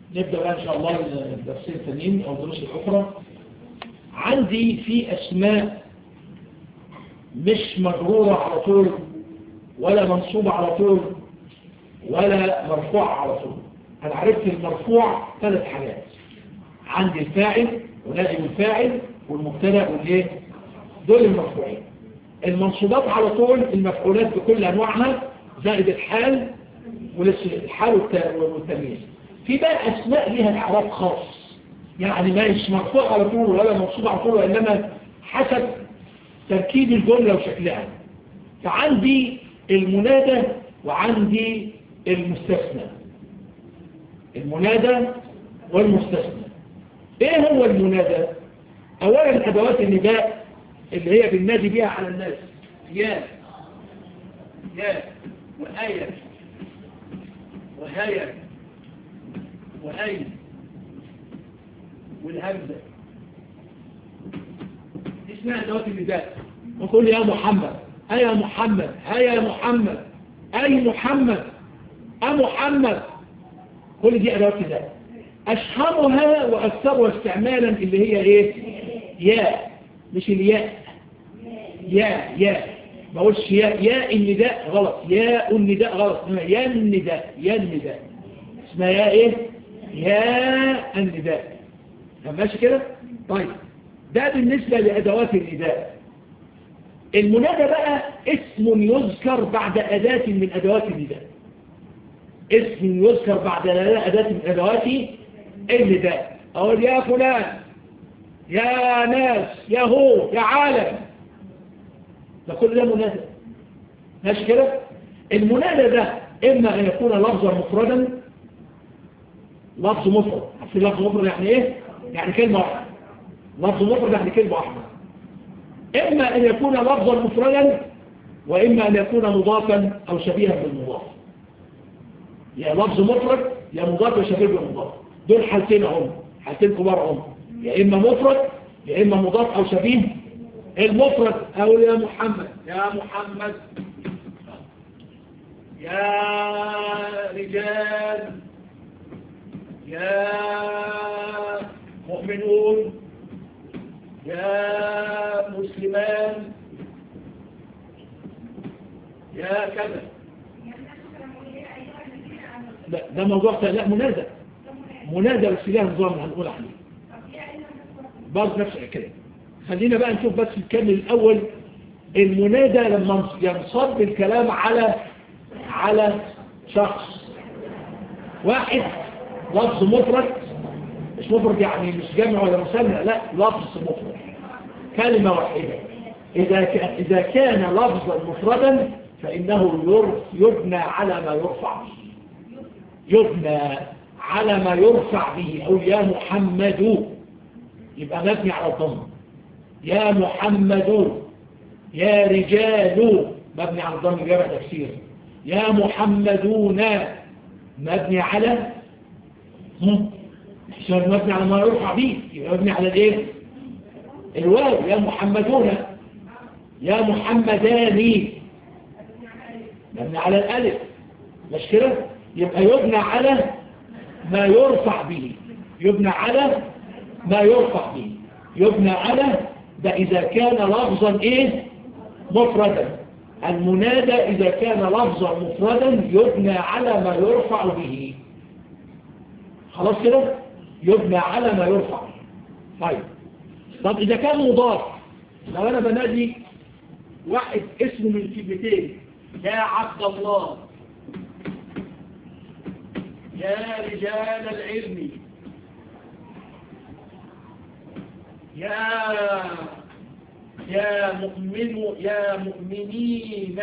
نبدأ بقى إن شاء الله الدرسين الثانيين أو الدروس الأخرى عندي في أسماء مش مجرورة على طول ولا منصوبة على طول ولا مرفوعة على طول أنا عرفت المرفوع ثلاث حاجات عندي الفاعل ونائب الفاعل والمبتدا والايه دول المرفوعين المنصوبات على طول المفعولات بكل أنواعها زائد الحال والحال والتمييز في بقى أسماء لها إعراب خاص يعني ما مش مرفوع على طول ولا منصوب على طول وإنما حسب تركيب الجملة وشكلها فعندي المنادى وعندي المستثنى المنادى والمستثنى ايه هو المنادى اولا ادوات النداء اللي هي بننادي بيها على الناس يا يا وآية وهاية وأين والهمزة اسمها ادوات النداء وتقول يا محمد هيا يا محمد هيا يا محمد أي محمد أمحمد كل دي أدوات نداء أشهرها وأكثرها استعمالا اللي هي إيه يا مش الياء يا يا ما اقولش يا يا النداء غلط يا النداء غلط اسمها يا النداء يا النداء اسمها يا ايه يا النداء ماشي كده طيب ده بالنسبة لأدوات النداء المنادى بقى اسم يذكر بعد أداة من أدوات النداء اسم يذكر بعد أداة من أدوات النداء أقول يا فلان يا ناس يا هو يا عالم ده كل ده منادى ماشي كده المنادى ده إما أن يكون لفظا مفردا لفظ مفرد عارفين لفظ مفرد يعني إيه؟ يعني كلمة واحدة لفظ مفرد يعني كلمة واحدة إما أن يكون لفظا مفردا وإما أن يكون مضافا أو شبيها بالمضاف يا لفظ مفرد يا مضاف يا شبيه بالمضاف دول حالتين هم حالتين كبار هم يا إما مفرد يا إما مضاف أو شبيه المفرد أو يا محمد يا محمد يا رجال يا مؤمنون يا مسلمان يا كذا لا ده موضوع لا منادى منادى بس ليها نظام هنقول عليه برضه نفس الكلام خلينا بقى نشوف بس الكلام الأول المنادى لما ينصب الكلام على على شخص واحد لفظ مفرد مش مفرد يعني مش جمع ولا مثنى لا لفظ مفرد كلمة واحدة إذا كان, إذا كان لفظا مفردا فإنه يبنى على ما يرفع به يبنى على ما يرفع به أو يا محمد يبقى مبني على الضم يا محمد يا رجال مبني على الضم جمع تفسير يا محمدون مبني على عشان مبني على ما يرفع به يبقى مبني على الايه الواو يا محمدون يا محمدان مبني على الالف مش كده يبقى يبنى على ما يرفع به يبنى على ما يرفع به يبنى على ده إذا كان لفظا إيه مفردا المنادى إذا كان لفظا مفردا يبنى على ما يرفع به خلاص كده يبنى على ما يرفع طيب طب إذا كان مضاف لو أنا بنادي واحد اسمه من كلمتين يا عبد الله يا رجال العلم يا يا مؤمن يا مؤمنين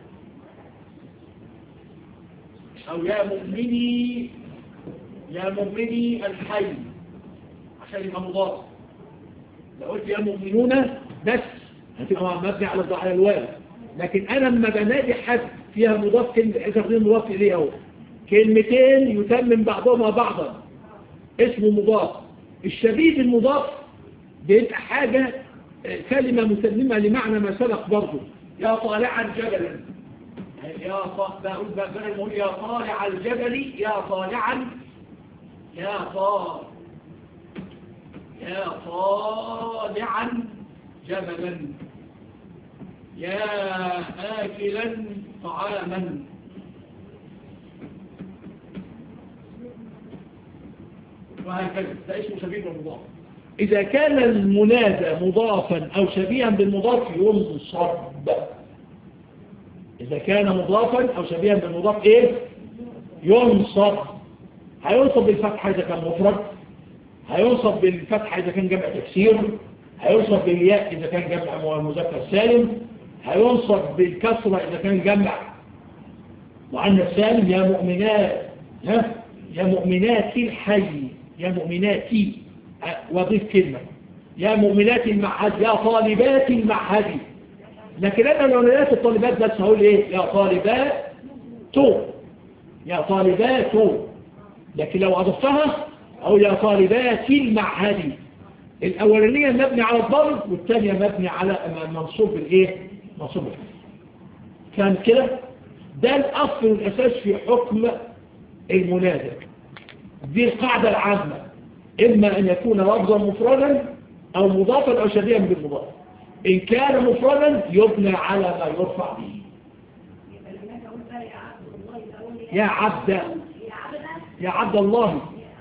أو يا مؤمني يا مؤمني الحي عشان يبقى مضاف لو قلت يا مؤمنون بس هتبقى مبني على على الواو لكن أنا لما بنادي حد فيها مضاف كلمة إذا مضاف إليه أهو كلمتين يتمم بعضهما بعضا اسمه مضاف الشبيه المضاف بيبقى حاجة كلمة مسلمة لمعنى ما سبق برضه يا طالعا جبلا يا بقول بقول يا طالع الجبل يا طالعا يا طا يا طالعا جبلا يا آكلا طعاما وهكذا ده اسمه شبيه بالمضاف إذا كان المنادى مضافا أو شبيها بالمضاف ينصب إذا كان مضافا أو شبيها بالمضاف إيه؟ ينصب هينصب بالفتحة إذا كان مفرد هينصب بالفتحة إذا كان جمع تكسير هينصب بالياء إذا كان جمع مذكر سالم هينصب بالكسرة إذا كان جمع مؤنث سالم يا مؤمنات ها يا مؤمنات الحي يا مؤمنات وضيف كلمة يا مؤمنات المعهد يا طالبات المعهد لكن أنا لو نلاقي الطالبات بس هقول إيه يا طالبات تو يا طالبات تو لكن لو أضفتها أو يا طالبات المعهد الأولانية مبني على الضرب والثانية مبني على منصوب بالإيه منصوب بالإيه كان كده ده الأصل والأساس في حكم المنادى دي القاعدة العامة إما أن يكون لفظا مفردا أو مضافا أو شبيها بالمضاف إن كان مفردا يبنى على ما يرفع به يا عبد يا عبد الله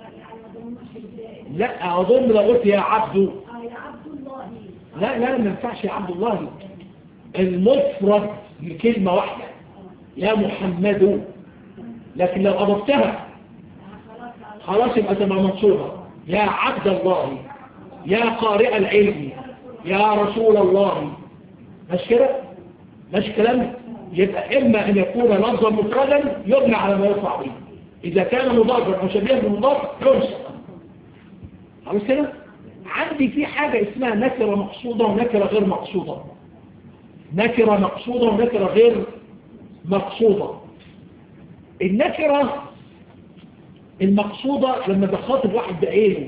لا أظن لو قلت يا عبد لا لا ما ينفعش يا عبد الله المفرد لكلمة واحدة يا محمد لكن لو أضفتها خلاص يبقى تبقى منصوبة يا عبد الله يا قارئ العلم يا رسول الله مش كده مش كلام يبقى إما أن يكون لفظا مفردا يبنى على ما يرفع به إذا كان مضافا أو شبيها بالمضاف ينصب خلاص كده عندي في حاجة اسمها نكرة مقصودة ونكرة غير مقصودة نكرة مقصودة ونكرة غير مقصودة النكرة المقصودة لما بخاطب واحد بعينه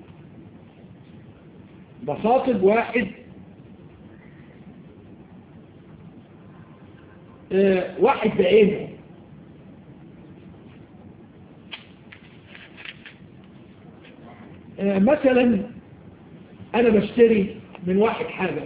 بخاطب واحد اه واحد بعينه اه مثلا انا بشتري من واحد حاجة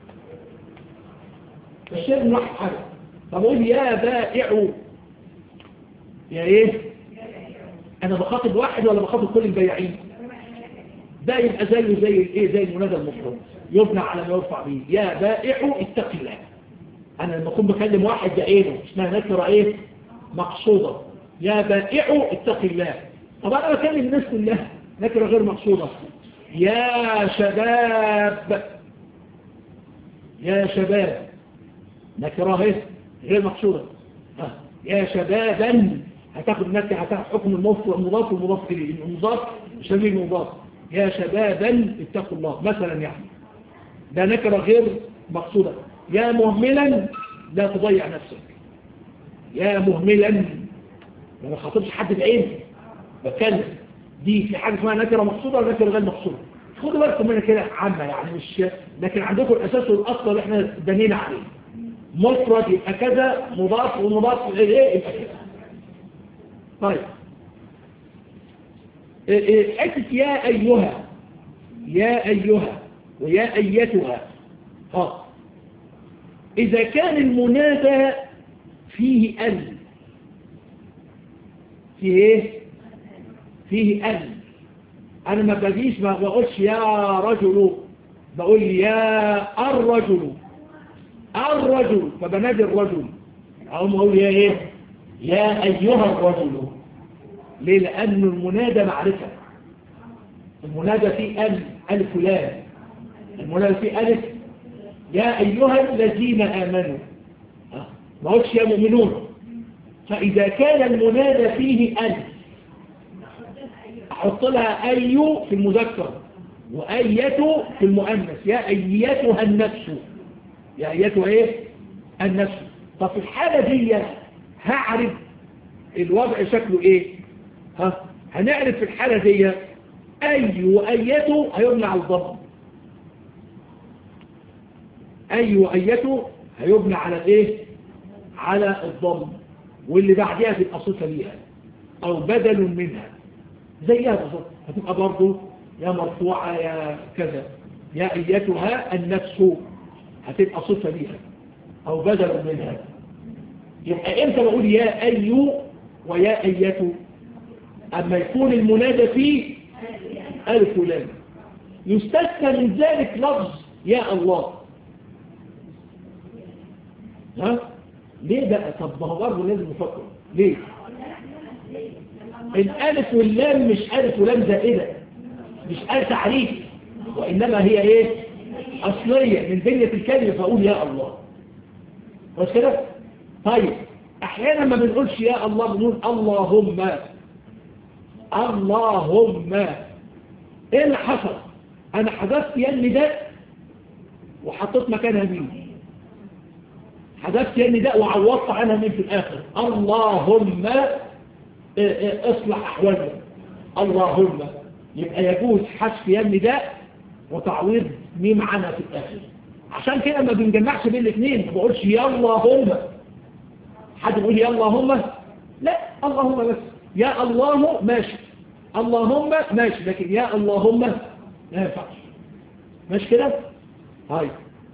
بشتري من واحد حاجة فبقول يا بائع يا ايه انا بخاطب واحد ولا بخاطب كل البياعين ده يبقى زيه زي الايه زي المنادى المفرد يبنى على ما يرفع به يا بائع اتق الله انا لما اكون بكلم واحد بعينه اسمها نكره ايه مقصوده يا بائع اتق الله طب انا بكلم الناس كلها نكره غير مقصوده يا شباب يا شباب نكره ايه غير مقصوده ها يا شبابا هتاخد نكره هتاخد حكم المضاف والمضاف والمضاف اليه المضاف يسميه المضاف يا شبابا اتقوا الله مثلا يعني ده نكره غير مقصوده يا مهملا لا تضيع نفسك يا مهملا ما بخاطبش حد بعين بتكلم دي في حاجه اسمها نكره مقصوده ولا نكره غير مقصوده خدوا بالكم منها كده عامه يعني مش لكن عندكم الاساس والاصل اللي احنا بنينا عليه مفرد يبقى كذا مضاف ومضاف اليه يبقى كذا طيب حته يا ايها يا ايها ويا ايتها ها اذا كان المنادى فيه ال فيه ايه فيه ال انا ما بجيش ما بقولش يا رجل بقول يا الرجل الرجل فبنادي الرجل اقوم اقول يا ايه يا ايها الرجل ليه لان المنادى معرفه المنادى فيه ال الف فلان المنادى فيه الف يا ايها الذين امنوا ما قلتش يا مؤمنون فاذا كان المنادى فيه الف احط لها اي في المذكر وايته في المؤنث يا ايتها النفس يا ايتها ايه النفس طب في الحاله دي هعرف الوضع شكله ايه ها هنعرف في الحاله دي اي وايته هيبنى على الضم اي وايته هيبنى على ايه على الضم واللي بعدها تبقى صفه ليها او بدل منها زيها بالظبط هتبقى برضه يا مرفوعة يا كذا يا أيتها النفس هتبقى صفة ليها أو بدل منها يبقى إمتى بقول يا أيو ويا أيته أما يكون المنادى فيه ألف ولام يستثنى من ذلك لفظ يا الله ها ليه بقى طب ما هو برضه لازم نفكر ليه الالف واللام مش الف ولام زائده مش الف تعريف وانما هي ايه اصليه من بنيه الكلمه فاقول يا الله بس كده طيب احيانا ما بنقولش يا الله بنقول اللهم اللهم ايه اللي حصل انا حذفت يا النداء وحطيت مكانها مين حذفت يا النداء وعوضت عنها مين في الاخر اللهم اصلح احوالنا اللهم يبقى يجوز حذف يا النداء وتعويض ميم عنها في الاخر عشان كده ما بنجمعش بين الاثنين ما بقولش يا اللهم حد يقول يا اللهم لا اللهم بس يا الله ماشي اللهم ماشي لكن يا اللهم لا ينفعش ماشي كده هاي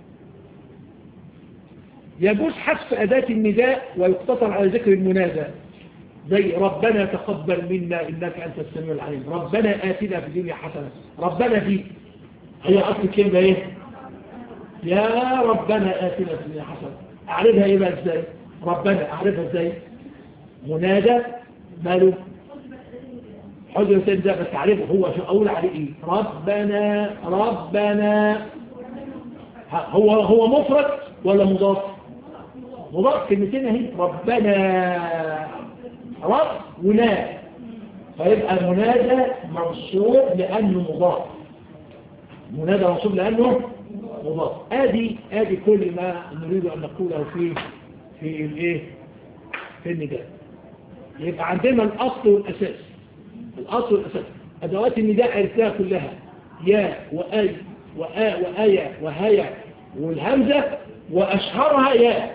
يجوز حذف أداة النداء ويقتصر على ذكر المنادى زي ربنا تقبل منا إنك أنت السميع العليم ربنا آتنا في الدنيا حسنة ربنا دي هي أصل الكلمة إيه يا ربنا آتنا في الدنيا حسنة أعرفها إيه بقى إزاي ربنا أعرفها إزاي منادى ماله حجر سيد ده بس تعرفه هو شو أقول عليه إيه ربنا ربنا هو هو مفرد ولا مضاف مضاف كلمتين اهي ربنا رب ونا فيبقى منادى منصوب لأنه مضاف منادى منصوب لأنه مضاف ادي ادي كل ما نريد أن نقوله في في الايه في النداء يبقى عندنا الأصل والأساس الأصل والأساس أدوات النداء عرفتها كلها يا وآي وآ وآية وهيا والهمزة وأشهرها يا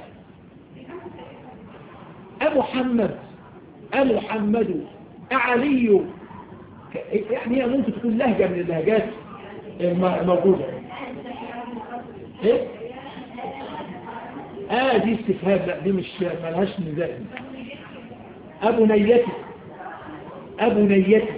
أمحمد أمحمد أعلي يعني هي ممكن تكون لهجة من اللهجات الموجودة ايه اه دي استفهام لا دي مش ملهاش نزاع ابو نيتي ابو نيتي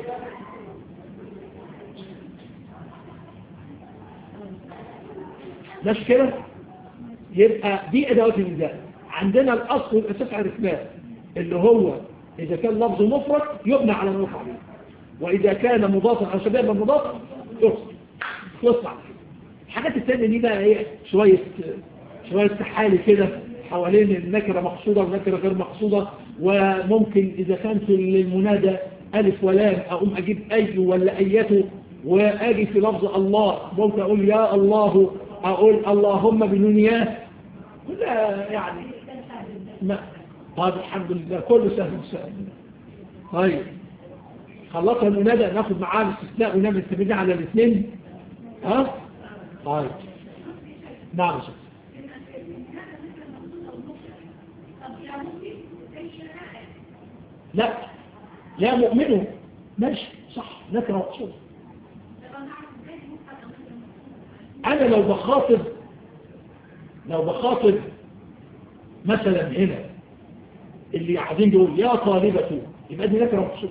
مش كده يبقى دي ادوات النداء عندنا الاصل والاساس عرفناه اللي هو اذا كان لفظ مفرد يبنى على ما يقع عليه واذا كان مضافا او شبابا مضافا يفصل يصنع الحاجات الثانيه دي بقى ايه شويه شويه تحالي كده حوالين النكره مقصوده والنكره غير مقصوده وممكن اذا كان في المنادى الف ولام اقوم اجيب اي ولا ايته واجي في لفظ الله ممكن اقول يا الله اقول اللهم بنونياه لا يعني ما طيب الحمد لله كله سهل سهل طيب خلصنا المنادى ناخد معاه الاستثناء ونعمل التمرين على الاثنين ها طيب نعم شكرا لا لا مؤمنه ماشي صح نكره مقصود انا لو بخاطب لو بخاطب مثلا هنا اللي قاعدين دول يا طالبة يبقى دي نكره مقصود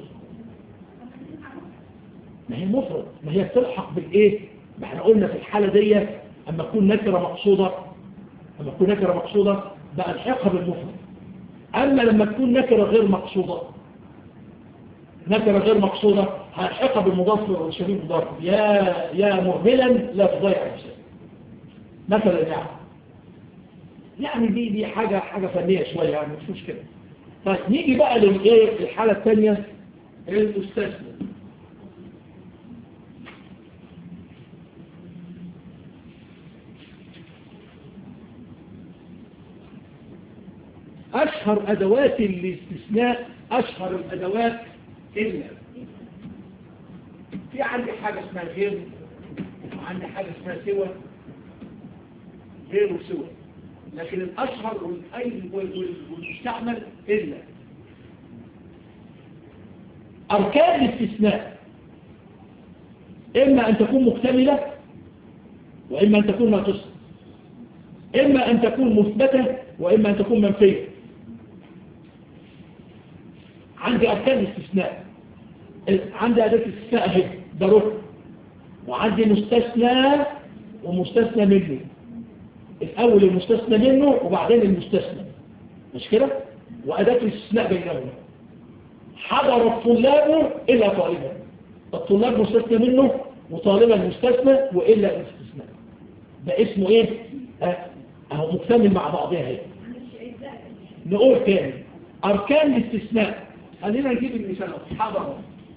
ما هي مفرد ما هي تلحق بالايه ما احنا قلنا في الحالة دي اما تكون نكره مقصودة اما تكون نكره مقصودة بقى الحقها بالمفرد اما لما تكون نكره غير مقصودة نكره غير مقصودة هلحقها بالمضاف والشبيه مضاف يا يا مهملا لا تضيع نفسك مثلا يعني يعني دي دي حاجة حاجة فنية شوية يعني مش مشكلة طيب نيجي بقى للايه الحالة الثانية الاستثناء أشهر أدوات الاستثناء أشهر الأدوات إلا في عندي حاجة اسمها غير وعندي حاجة اسمها سوى غير وسوى لكن الأشهر والمستعمل إلا أركان الاستثناء إما أن تكون مكتملة وإما أن تكون ناقصة إما أن تكون مثبتة وإما أن تكون منفية عندي أركان الاستثناء عندي أداة الاستثناء أهي ده ركن وعندي مستثنى ومستثنى منه الأول المستثنى منه وبعدين المستثنى مش كده وأداة الاستثناء بينهما حضر الطلاب إلا طالبا الطلاب مستثنى منه وطالبا مستثنى وإلا الاستثناء ده اسمه إيه؟ أهو مكتمل مع بعضها هي نقول تاني أركان الاستثناء خلينا نجيب المثال حضر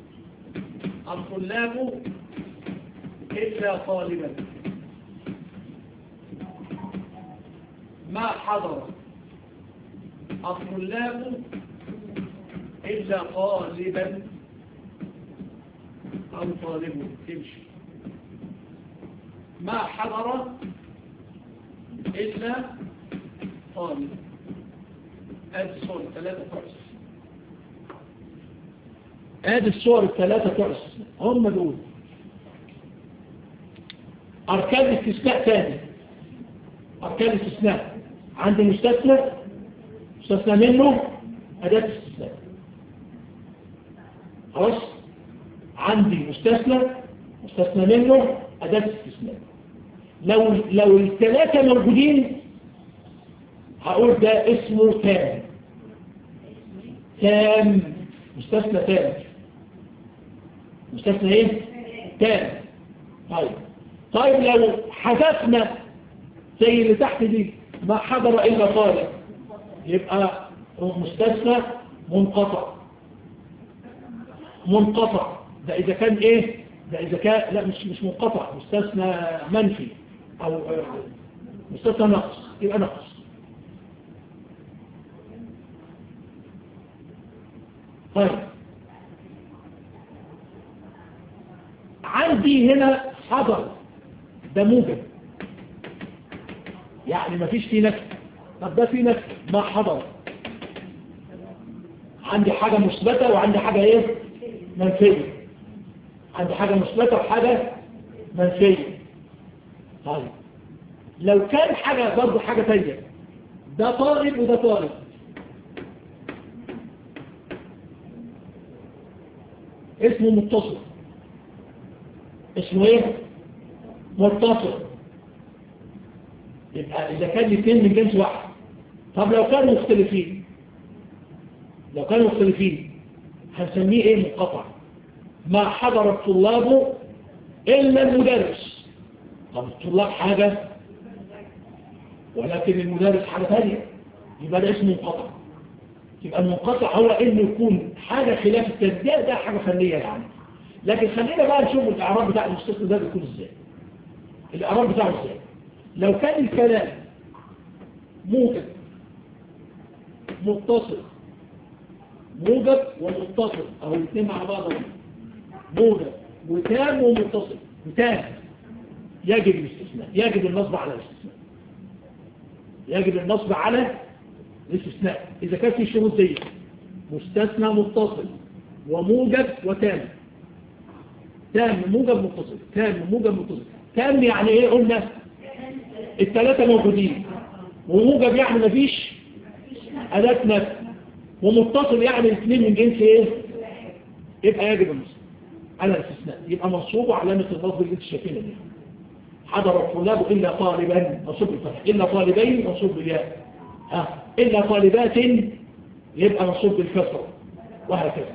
الطلاب إلا طالبا ما حضر الطلاب إلا طالبا أو طالب تمشي ما حضر إلا طالب هذه الصور الثلاثة تعس هذه الصور الثلاثة تعس هم دول أركان الاستثناء ثاني أركان الاستثناء عندي مستثنى مستثنى منه أداة استثناء خلاص عندي مستثنى مستثنى منه أداة استثناء لو لو الثلاثة موجودين هقول ده اسمه تام تام مستثنى تام مستثنى ايه تام طيب طيب لو حذفنا زي اللي تحت دي ما حضر إلا طالب يبقى مستثنى منقطع منقطع ده إذا كان إيه ده إذا كان لا مش مش منقطع مستثنى منفي أو مستثنى نقص يبقى نقص طيب عندي هنا حضر ده موجب يعني ما فيش فيه نفس طب ده فيه نفس ما حضر عندي حاجة مثبتة وعندي حاجة ايه منفية عندي حاجة مثبتة وحاجة منفية طيب لو كان حاجة برضه حاجة تانية ده طالب وده طالب اسمه متصل اسمه ايه متصل يبقى إذا كان الاثنين من جنس واحد طب لو كانوا مختلفين لو كانوا مختلفين هنسميه ايه منقطع ما حضر الطلاب إلا المدرس طب الطلاب حاجة ولكن المدرس حاجة ثانية يبقى ده اسمه منقطع يبقى المنقطع هو انه يكون حاجة خلاف التسجيل ده حاجة فنية يعني لكن خلينا بقى نشوف الاعراب بتاع المستثنى ده بيكون ازاي الاعراب بتاعه ازاي لو كان الكلام موجب متصل موجب ومتصل او الاثنين مع بعض موجب وتام ومتصل وتام يجب الاستثناء يجب النصب على الاستثناء يجب النصب على الاستثناء اذا كان في شروط دي مستثنى متصل وموجب وتام تام موجب متصل تام موجب متصل تام يعني ايه قلنا الثلاثة موجودين وموجب يعني مفيش أداة نفس ومتصل يعني الاثنين من جنس ايه يبقى يجب النصب على الاستثناء يبقى منصوب علامة النصب اللي انت شايفينها دي حضر الطلاب إلا طالبا منصوب بالفتح إلا طالبين منصوب بالياء ها إلا طالبات يبقى منصوب بالكسر وهكذا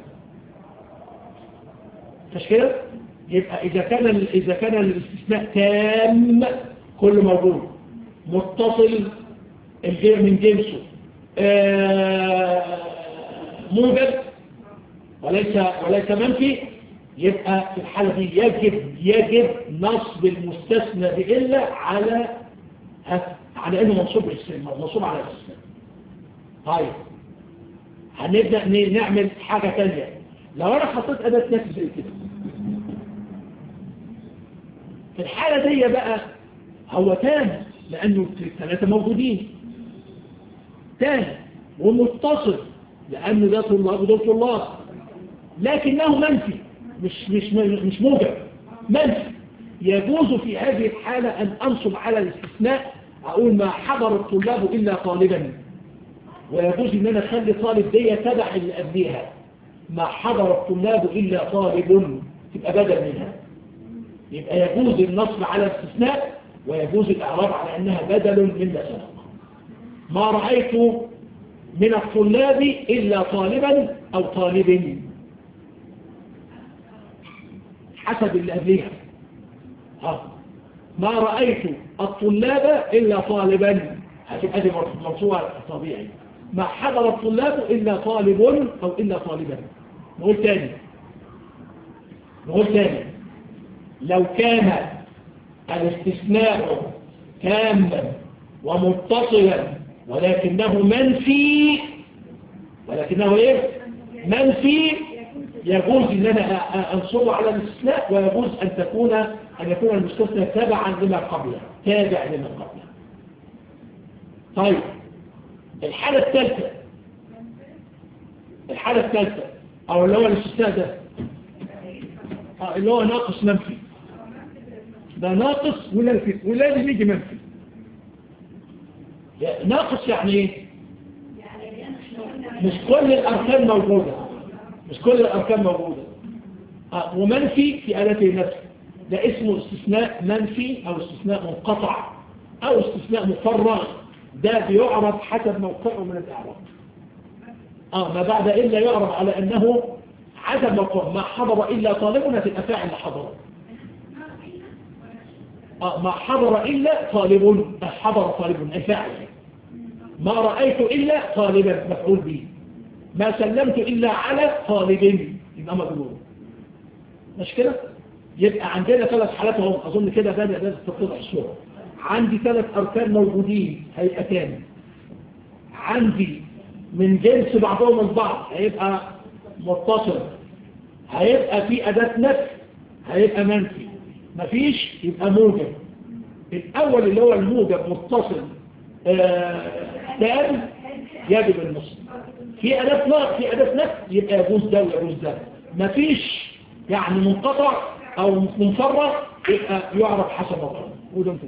مش كده يبقى إذا كان إذا كان الاستثناء تام كله موجود متصل الغير من جنسه موجب وليس وليس منفي يبقى في الحالة دي يجب يجب نصب المستثنى بإلا على على انه منصوب الاستثناء منصوب على الاستثناء طيب هنبدأ نعمل حاجة تانية لو انا حطيت اداة نفس زي كده في الحالة دي بقى هو تام لانه الثلاثة موجودين تام ومتصل لانه ده طلاب وده طلاب لكنه منفي مش مش مش موجب منفي يجوز في هذه الحالة أن أنصب على الاستثناء أقول ما حضر الطلاب إلا طالبا ويجوز أن أنا أخلي طالب دي تبع اللي قبليها ما حضر الطلاب إلا طالب تبقى بدل منها يبقى يجوز النصب على الاستثناء ويجوز الإعراب على أنها بدل من سبق ما رأيت من الطلاب إلا طالبا أو طالب حسب اللي قبليها ما رأيت الطلاب إلا طالبا هتبقى دي مرفوعة طبيعي ما حضر الطلاب إلا طالب أو إلا طالبا نقول تاني نقول تاني لو كان الاستثناء تاما ومتصلا ولكنه منفي ولكنه ايه منفي يجوز ان انا انصبه على الاستثناء ويجوز ان تكون ان يكون المستثنى تابعا لما قبله تابع لما قبله طيب الحالة الثالثة الحالة الثالثة او اللي هو الاستثناء ده آه اللي هو ناقص منفي ده ناقص ولازم ولازم يجي منفي ناقص يعني ايه مش كل الاركان موجودة مش كل الاركان موجودة آه ومنفي في آلته نفسه ده اسمه استثناء منفي او استثناء منقطع او استثناء مفرغ ده بيعرض حسب موقعه من الاعراب اه ما بعد الا يعرض على انه حسب موقعه ما حضر الا طالبنا في الافاعل حضر آه ما حضر إلا طالب حضر طالب أي فاعل ما رأيت إلا طالبا مفعول به ما سلمت إلا على طالب يبقى مجرور مش كده يبقى عندنا ثلاث حالات اهو أظن كده بدأ ده تتضح الصورة عندي ثلاث أركان موجودين هيئتان عندي من جنس بعضهم البعض هيبقى متصل هيبقى في أداة نفس هيبقى منفي مفيش يبقى موجب الأول اللي هو الموجب متصل تام يجب النصب في أداة نقص في أداة نفس يبقى يجوز ده ويجوز ده مفيش يعني منقطع أو منفرغ يبقى يعرف حسب الرأي وده انتوا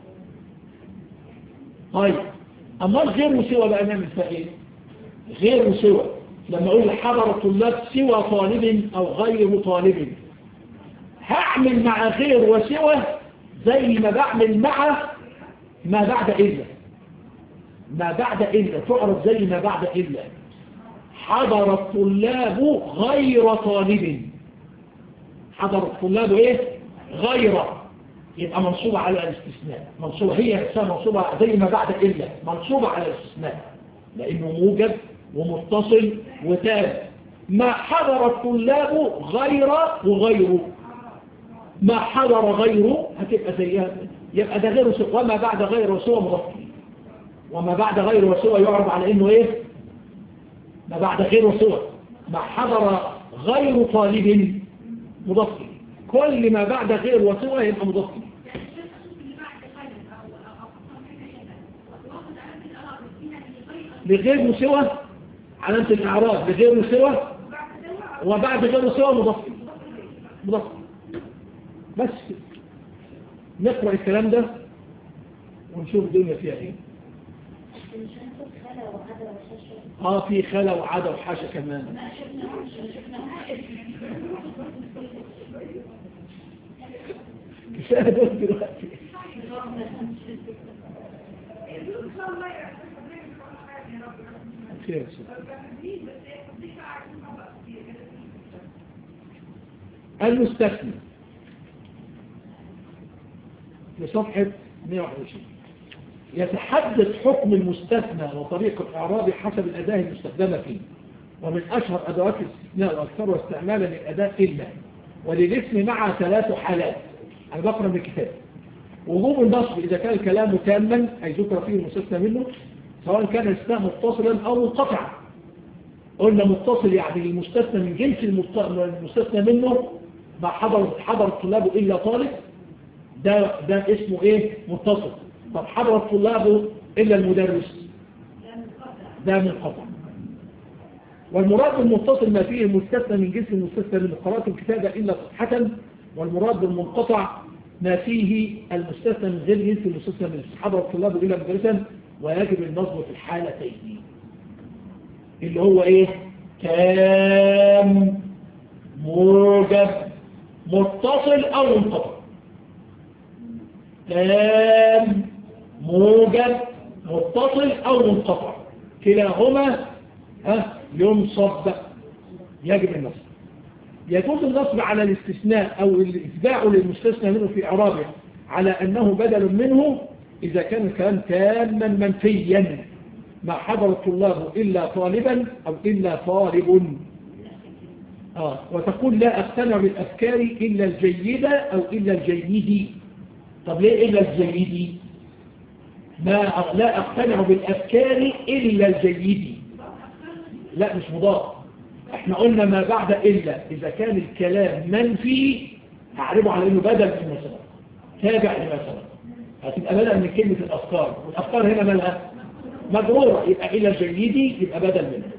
طيب أما غير مسوى بقى نعمل فيها ايه غير مسوى لما أقول حضر الطلاب سوى طالب أو غير طالب هعمل مع غير وسوى زي ما بعمل مع ما بعد إلا ما بعد إلا تعرف زي ما بعد إلا حضر الطلاب غير طالب حضر الطلاب إيه غير يبقى منصوبة على الاستثناء منصوبة هي نفسها منصوبة زي ما بعد إلا منصوبة على الاستثناء لأنه موجب ومتصل وتاب ما حضر الطلاب غير وغيره ما حضر غيره هتبقى زيها يبقى ده غير وسوى وما بعد غير وسوى مضاف وما بعد غير وسوى يعرض على انه ايه ما بعد غير وسوى ما حضر غير طالب مضاف كل ما بعد غير وسوى يبقى مضاف لغير مسوى علامة الإعراب لغير مسوى وبعد غير مسوى مضاف مضاف بس نقرأ الكلام ده ونشوف الدنيا فيها ايه اه في خلا وعدا وحاشا كمان كفايه دول دلوقتي خير المستثنى لصفحة 121 يتحدث حكم المستثنى وطريقة إعرابه حسب الأداة المستخدمة فيه ومن أشهر أدوات الاستثناء وأكثرها استعمالا للأداة إلا وللاسم مع ثلاث حالات أنا بقرأ من الكتاب وجوب النصب إذا كان الكلام تاما أي ذكر فيه المستثنى منه سواء كان الاستثناء متصلا أو منقطعا قلنا متصل يعني المستثنى من جنس المستثنى منه ما حضر حضر الطلاب إلا طالب ده ده اسمه ايه متصل طب حضر الطلاب الا المدرس ده منقطع والمراد بالمتصل ما فيه المستثنى من جنس المستثنى من قراءة الكتابة إلا صفحة والمراد بالمنقطع ما فيه المستثنى من غير جنس المستثنى من حضر الطلاب إلى مدرسا ويجب النصب في الحالتين اللي هو ايه تام موجب متصل او منقطع تام موجب متصل او منقطع كلاهما ها ينصب يجب النصب يجوز النصب على الاستثناء او الاتباع للمستثنى منه في اعرابه على انه بدل منه اذا كان الكلام تاما منفيا ما حضر الطلاب إلا طالبا أو إلا طالب آه. وتقول لا أقتنع بالأفكار إلا الجيدة أو إلا الجيد طب ليه إلا الجيد ما لا أقتنع بالأفكار إلا الجيد لا مش مضاف احنا قلنا ما بعد إلا إذا كان الكلام منفي هعربه على إنه بدل من مثلا تابع لمثلا هتبقى بدل من كلمة الأفكار والأفكار هنا مالها مجرورة يبقى إلى الجيد يبقى بدل منه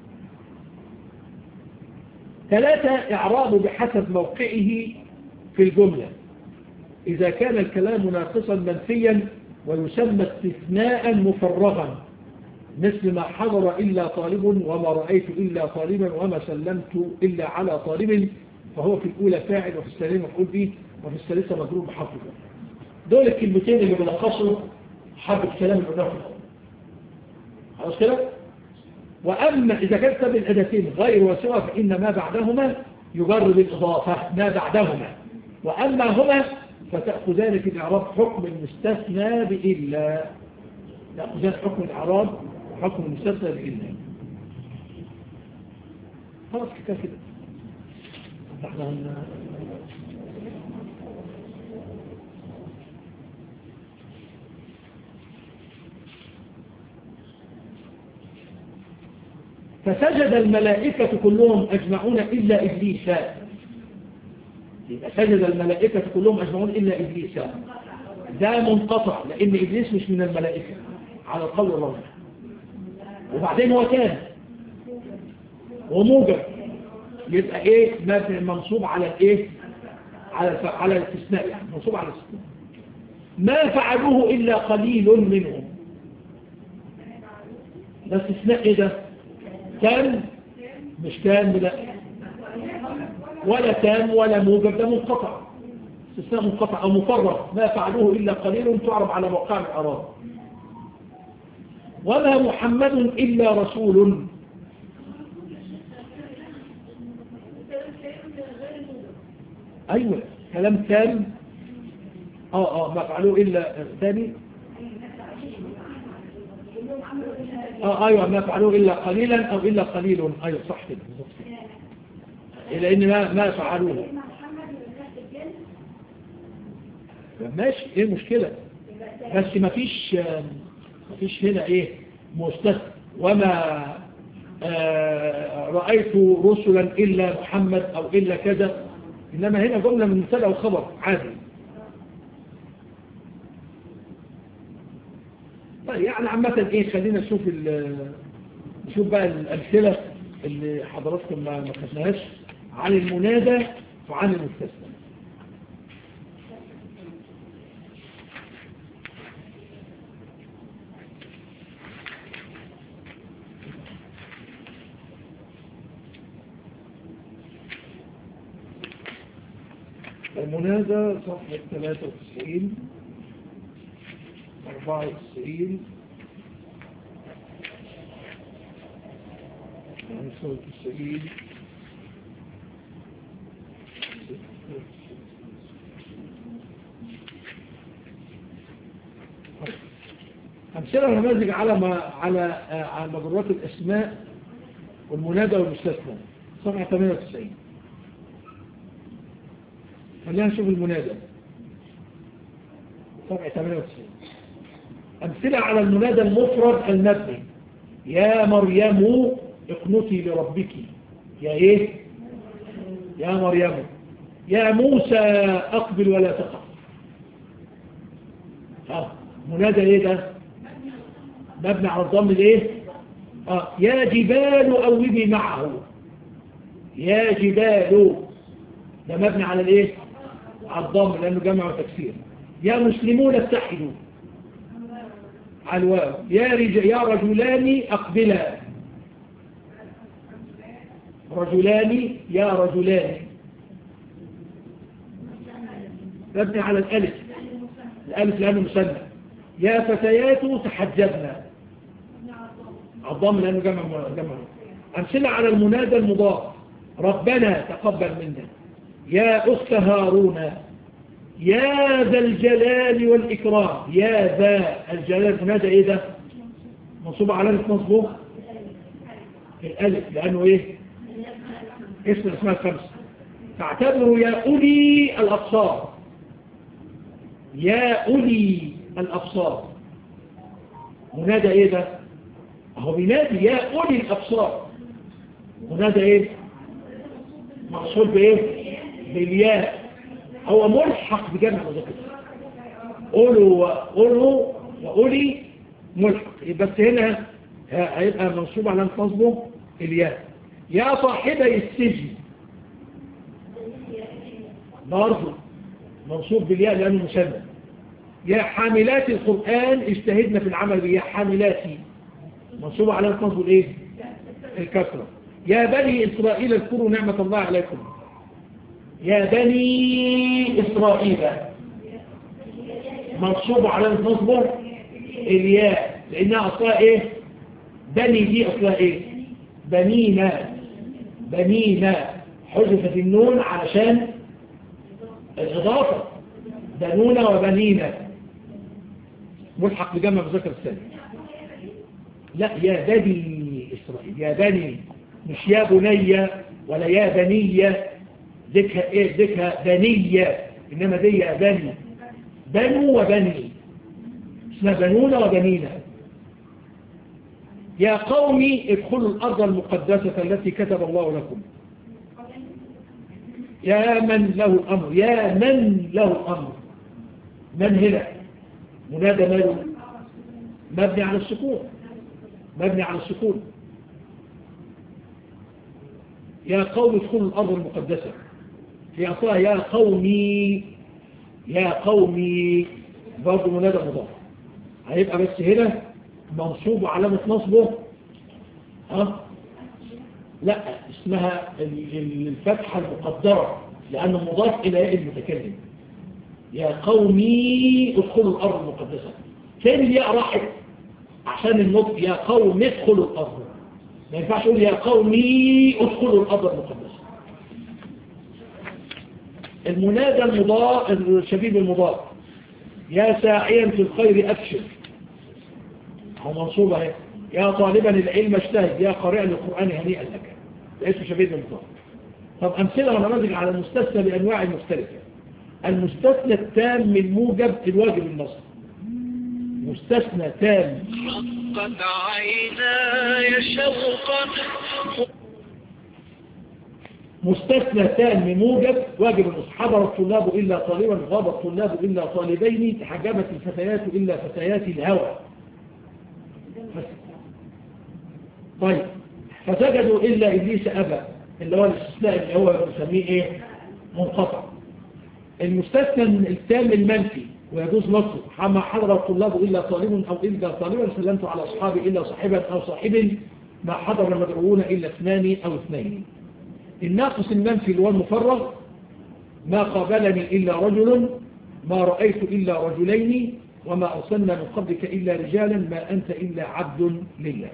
ثلاثة إعراب بحسب موقعه في الجملة إذا كان الكلام ناقصا منفيا ويسمى استثناء مفرغا مثل ما حضر إلا طالب وما رأيت إلا طالبا وما سلمت إلا على طالب فهو في الأولى فاعل وفي الثانية مفعول به وفي الثالثة مجرور بحرف دول الكلمتين اللي بيلخصوا حرف الكلام اللي قلناه خلاص كده وأما إذا كانت بالأداتين غير وسوى فإن ما بعدهما يجر بالإضافة ما بعدهما وأما هما فتأخذان في الإعراب حكم المستثنى بإلا تأخذان حكم الإعراب وحكم المستثنى بإلا خلاص كده كده احنا فسجد الملائكة كلهم أجمعون إلا إبليس يبقى سجد الملائكة كلهم أجمعون إلا إبليس ده منقطع لأن إبليس مش من الملائكة على القول الرجل وبعدين هو كان وموجب يبقى ايه منصوب على الايه على على الاستثناء يعني منصوب على الاستثناء ما فعلوه الا قليل منهم ده استثناء ايه ده كان مش كان لا ولا كان ولا موجب ده منقطع استثناء منقطع او مفرغ ما فعلوه الا قليل تعرب على موقع الاعراب وما محمد الا رسول ايوه كلام كان اه اه ما فعلوه الا ثاني اه ايوه ما فعلوه الا قليلا او الا قليل ايوه صح كده لان ما ما فعلوه ماشي ايه المشكله بس ما فيش ما فيش هنا ايه مستثنى وما آه رأيت رسلا إلا محمد أو إلا كذا إنما هنا جملة من مثال أو خبر عادي طيب يعني عامة ايه خلينا نشوف نشوف بقى الأمثلة اللي حضراتكم ما ما خدناهاش عن المنادى وعن المستثنى المنادى صفحة 93 94 95 أمثلة نماذج على ما على على مجرات الأسماء والمنادى والمستثنى صفحة 98 خلينا نشوف المنادى صفحة 98 أمثلة على المنادى المفرد المبني يا مريم اقنتي لربك يا ايه يا مريم يا موسى اقبل ولا تقف اه منادى ايه ده مبني على الضم الايه اه يا جبال اوبي معه يا جبال ده مبني على الايه على الضم لأنه جمع وتكسير يا مسلمون اتحدوا على الواو يا, رج... يا رجلان أقبلا رجلان يا رجلان مبني على الألف الألف لأنه مثنى يا فتيات تحجبنا الضم لأنه جمع جمع أمثلة على المنادى المضاف ربنا تقبل منا يا أخت هارون يا ذا الجلال والإكرام يا ذا الجلال منادى إيه ده منصوب علامة نصبه الألف لأنه إيه اسم الأسماء الخمسة تعتبروا يا أولي الأبصار يا أولي الأبصار منادى إيه ده هو بينادي يا أولي الأبصار منادى إيه مقصود بإيه بالياء هو ملحق بجمع مذكر قولوا قولوا وقولي ملحق بس هنا هيبقى منصوب على نصبه الياء يا صاحبي السجن برضه منصوب بالياء لأنه مسمى يا حاملات القرآن اجتهدنا في العمل يا حاملاتي منصوب على نصبه الايه الكسرة يا بني إسرائيل اذكروا نعمة الله عليكم يا بني إسرائيل منصوب على نصبه الياء لأنها أصلها إيه بني دي أصلها إيه بنينا بنينا حذفت النون علشان الإضافة بنونا وبنينا ملحق بجمع مذكر الثاني لا يا بني إسرائيل يا بني مش يا بني ولا يا بنية ذكها ايه ذكها بنية انما دي يا بني بنو وبني اسمها بنونا وبنينا يا قومي ادخلوا الأرض المقدسة التي كتب الله لكم يا من له الأمر يا من له الأمر من هنا منادى ماله مبني على السكون مبني على السكون يا قوم ادخلوا الأرض المقدسة في أصلها يا قومي يا قومي برضه منادى مضاف هيبقى بس هنا منصوب وعلامة نصبه ها لا اسمها الفتحة المقدرة لأنه مضاف إلى ياء المتكلم يا قومي ادخلوا الأرض المقدسة فين الياء راحت عشان النطق يا قوم ادخلوا الأرض ما ينفعش يقول يا قومي ادخلوا الأرض المقدسة المنادى المضاف الشبيب المضاف يا ساعيا في الخير أبشر هو منصوب اهي يا طالبا العلم اجتهد يا قارئا للقرآن هنيئا لك اسم شبيب المضاف طب أمثلة ونماذج على المستثنى بأنواع مختلفة المستثنى التام من موجب الواجب النصر مستثنى تام قد عيناي شوقا مستثنى تام من موجب واجب النصر حضر الطلاب إلا طالبا غاب الطلاب إلا طالبين تحجبت الفتيات إلا فتيات الهوى طيب فسجدوا إلا إبليس أبى اللي هو الاستثناء اللي هو بنسميه إيه منقطع المستثنى التام المنفي ويجوز نصه حما حضر الطلاب إلا طالب أو إلا طالبا سلمت على أصحابي إلا صاحبا أو صاحب ما حضر المدعوون إلا اثنان أو اثنين الناقص المنفي اللي هو المفرغ ما قابلني إلا رجل ما رأيت إلا رجلين وما أرسلنا من قبلك إلا رجالا ما أنت إلا عبد لله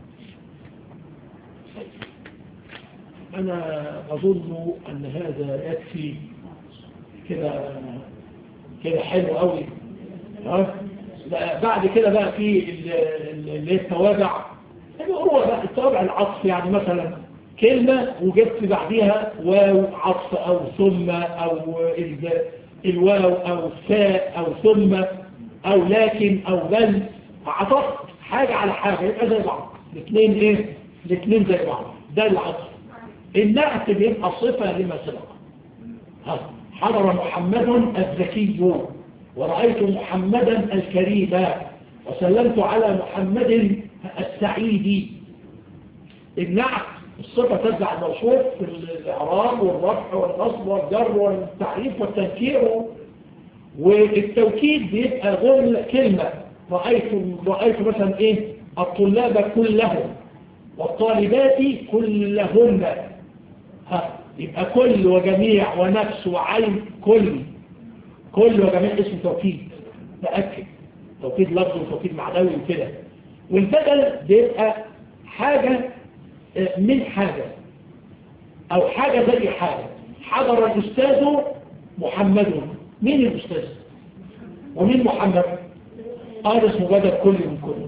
أنا أظن أن هذا يكفي كده كده حلو قوي ها بعد كده بقى في اللي هي التوابع هو بقى التوابع العطف يعني مثلا كلمة وجدت بعدها واو عطف أو ثم أو الواو أو فاء أو ثم أو لكن أو بل عطفت حاجة على حاجة يبقى زي بعض الاثنين ايه الاثنين زي بعض ده العطف النعت بيبقى صفة لما سبق حضر محمد الذكي ورأيت محمدا الكريم وسلمت على محمد السعيد النعت الصفة تتبع الموصوف في الإعراب والرفع والنصب والجر والتعريف والتنكير والتوكيد بيبقى غل كلمة رأيت رأيت مثلا إيه الطلاب كلهم والطالبات كلهن ها يبقى كل وجميع ونفس وعين كل كل وجميع اسم توكيد تأكد توكيد لفظ وتوكيد معنوي وكده والبدل بيبقى حاجة من حاجة أو حاجة زي حاجة حضر الأستاذ محمد مين الأستاذ ومين محمد قال اسمه بدل كل من كل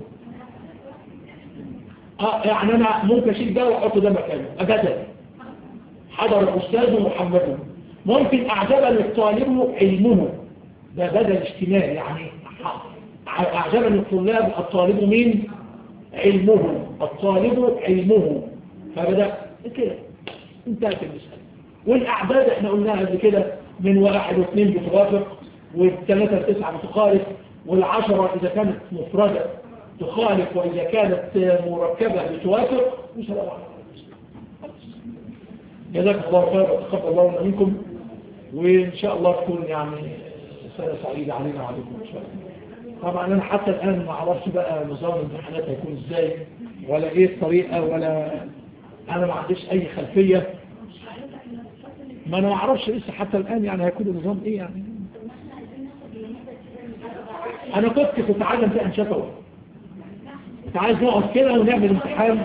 آه يعني أنا ممكن أشيل ده وأحط ده مكانه أبدا حضر الأستاذ محمد ممكن أعجبني الطالب علمه ده بدل اجتماعي يعني أعجبني الطلاب الطالب مين علمه الطالب علمه فبدأ كده انتهت المسألة والأعداد احنا قلناها قبل كده من واحد واثنين بتوافق والثلاثة تسعة بتخالف والعشرة إذا كانت مفردة تخالف وإذا كانت مركبة بتوافق وسلام عليكم جزاك الله خير وتقبل الله منكم وإن شاء الله تكون يعني سنة سعيدة علينا وعليكم إن شاء الله طبعا أنا حتى الآن ما أعرفش بقى نظام الامتحانات هيكون إزاي ولا إيه الطريقة ولا أنا ما عنديش أي خلفية ما أنا ما أعرفش لسه حتى الآن يعني هيكون النظام إيه يعني أنا كنت كنت عايز امتحن شفوي كنت عايز نقعد كده ونعمل امتحان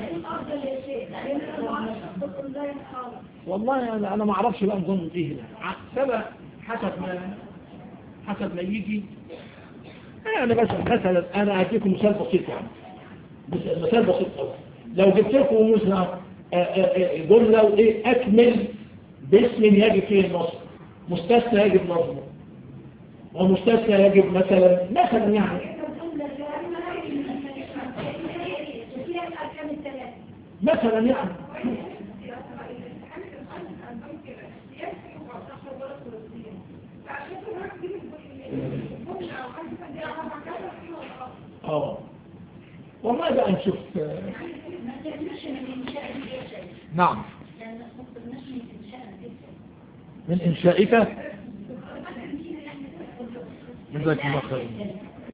والله أنا أنا ما أعرفش بقى نظام إيه سبب حسب ما حسب ما يجي يعني بس مثلا انا هديكم مثال بسيط يعني مثال بسيط قوي لو جبت لكم مثلا جمله وايه اكمل باسم يجب فيه النصب مستثنى يجب نصبه ومستثنى يجب مثلا مثلا يعني مثلا يعني اه والله بقى نشوف نعم من إنشائك جزاك الله خير